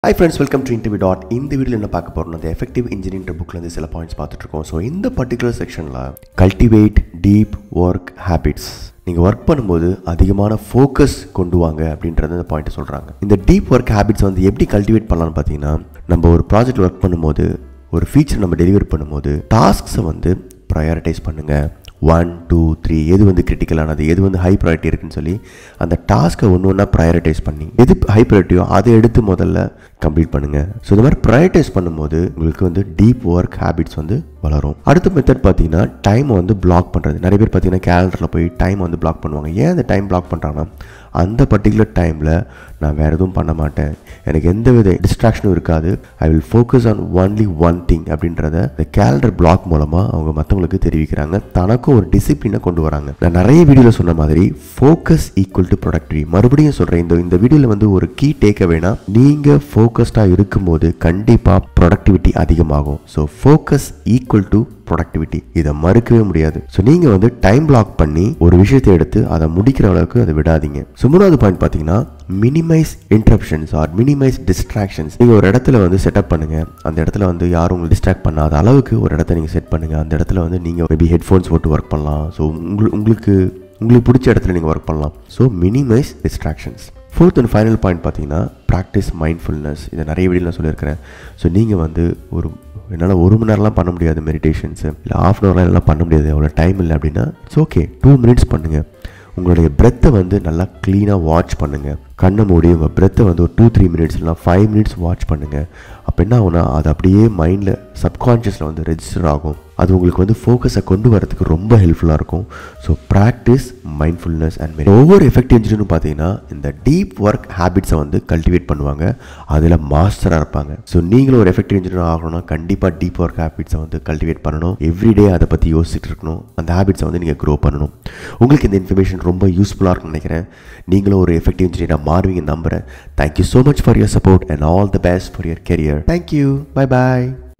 high friends welcome to interview dot இந்த வீடியோவில் என்ன பார்க்க போகிறோம் அந்த எஃபெக்டிவ் இன்ஜினியரிங் புக்லேருந்து சில பாயிண்ட்ஸ் பார்த்துட்ருக்கோம் ஸோ இந்த பர்டிகுலர் செக்ஷனில் கல்டிவேட் டீப் ஒர்க் ஹேபிட்ஸ் நீங்கள் ஒர்க் பண்ணும்போது அதிகமான ஃபோக்கஸ் கொண்டு வாங்க அப்படின்றது அந்த பாயிண்ட் சொல்கிறாங்க இந்த டீப் ஒர்க் ஹேபிட்ஸ் வந்து எப்படி கல்டிவேட் பண்ணலாம்னு பார்த்தீங்கன்னா நம்ம ஒரு ப்ராஜெக்ட் ஒர்க் பண்ணும்போது ஒரு ஃபீச்சர் நம்ம டெலிவரி பண்ணும்போது டாஸ்க்ஸை வந்து ப்ரையாரிட்டைஸ் பண்ணுங்கள் ஒன் டூ த்ரீ எது வந்து கிரிட்டிக்கலானது எது வந்து ஹை ப்ரையாரிட்டி இருக்குன்னு சொல்லி அந்த டாஸ்க்கை ஒன்று ஒன்றா ப்ரையாரிட்டைஸ் பண்ணி எது ஹை ப்ரையாரிட்டியோ அதை எடுத்து முதல்ல கம்ப்ளீட் பண்ணுங்கள் ஸோ இந்த மாதிரி ப்ரையாரிட்டைஸ் பண்ணும்போது உங்களுக்கு வந்து டீப் ஒர்க் ஹேபிட்ஸ் வந்து வளரும் அடுத்த மெத்தட் பார்த்தீங்கன்னா டைமை வந்து பிளாக் பண்ணுறது நிறைய பேர் பார்த்தீங்கன்னா கேலண்டரில் போய் டைம் வந்து பிளாக் பண்ணுவாங்க ஏன் அந்த டைம் பிளாக் பண்ணுறாங்கன்னா அந்த பர்டிகுலர் டைமில் நான் வேறு எதுவும் பண்ண மாட்டேன் எனக்கு எந்த வித டிஸ்ட்ராக்ஷனும் இருக்காது I will focus on only one thing அப்படின்றத இந்த கேலண்டர் பிளாக் மூலமாக அவங்க மற்றவங்களுக்கு தெரிவிக்கிறாங்க தனக்கும் ஒரு டிசிப்ளினை கொண்டு வராங்க நான் நிறைய வீடியோவில் சொன்ன மாதிரி ஃபோக்கஸ் ஈக்குவல் டு ப்ரொடக்டிவிட்டி மறுபடியும் சொல்கிறேன் இந்த இந்த வீடியோவில் வந்து ஒரு கீ டேக்க வேணா நீங்கள் ஃபோக்கஸ்டாக இருக்கும்போது கண்டிப்பாக ப்ரொடக்டிவிட்டி அதிகமாகும் so focus equal to productivity இதை மறுக்கவே முடியாது ஸோ நீங்கள் வந்து டைம் பிளாக் பண்ணி ஒரு விஷயத்தை எடுத்து அதை முடிக்கிற அளவுக்கு அதை விடாதீங்க ஸோ மூணாவது பாயிண்ட் பார்த்தீங்கன்னா minimise interruptions or minimise distractions நீங்கள் ஒரு இடத்துல வந்து செட்டப் பண்ணுங்கள் அந்த இடத்துல வந்து யாரும் உங்களை டிஸ்ட்ராக்ட் பண்ணாத அளவுக்கு ஒரு இடத்த நீங்கள் செட் பண்ணுங்கள் அந்த இடத்துல வந்து நீங்கள் மேபி ஹெட்ஃபோன்ஸ் போட்டு ஒர்க் பண்ணலாம் ஸோ உங்களுக்கு உங்களுக்கு உங்களுக்கு பிடிச்ச இடத்துல நீங்கள் ஒர்க் பண்ணலாம் so minimise distractions fourth and final point பார்த்தீங்கன்னா ப்ராக்டிஸ் மைண்ட்ஃபுல்னஸ் இதை நிறைய வீடியோ நான் சொல்லியிருக்கிறேன் ஸோ நீங்கள் வந்து ஒரு என்னால் ஒரு மணி நேரம்லாம் பண்ண முடியாது மெடிடேஷன்ஸு இல்லை ஆஃப் அன் ஹவர்லாம் எல்லாம் பண்ண முடியாது அவ்வளோ டைம் இல்லை அப்படின்னா இட்ஸ் ஓகே டூ மினிட்ஸ் பண்ணுங்கள் உங்களுடைய பிரெத்தை வந்து நல்லா க்ளீனாக வாட்ச் பண்ணுங்கள் கண்ணை மூடி உங்கள் பிரெத்தை வந்து ஒரு டூ த்ரீ மினிட்ஸ் இல்லை ஃபைவ் மினிட்ஸ் வாட்ச் பண்ணுங்கள் அப்போ என்ன ஆகுனா அது அப்படியே மைண்டில் சப்கான்ஷியஸில் வந்து ரெஜிஸ்டர் ஆகும் அது உங்களுக்கு வந்து ஃபோக்கஸை கொண்டு வரதுக்கு ரொம்ப ஹெல்ப்ஃபுல்லாக இருக்கும் ஸோ ப்ராக்டிஸ் மைண்ட்ஃபுல்னஸ் அண்ட் மெரி ஒவ்வொரு எஃபெக்டிவ் இன்ஜினியரும் பார்த்தீங்கன்னா இந்த டீப் ஒர்க் ஹேபிட்ஸை வந்து கல்டிவேட் பண்ணுவாங்க அதில் மாஸ்டராக இருப்பாங்க ஸோ நீங்களும் ஒரு எஃபெக்டிவ் இன்ஜினியர் ஆகணும்னா கண்டிப்பாக டீப் ஒர்க் ஹேபிட்ஸை வந்து கல்டிவேட் பண்ணணும் எவ்ரிடே அதை பற்றி யோசிச்சுட்டு இருக்கணும் அந்த ஹேபிட்ஸை வந்து நீங்கள் க்ரோ பண்ணணும் உங்களுக்கு இந்த இன்ஃபர்மேஷன் ரொம்ப யூஸ்ஃபுல்லாக இருக்கும்னு நினைக்கிறேன் நீங்களும் ஒரு எஃபெக்டிவ் இன்ஜினியராக மாறுவீங்க நம்புகிறேன் thank you so much for your support and all the best for your career thank you bye bye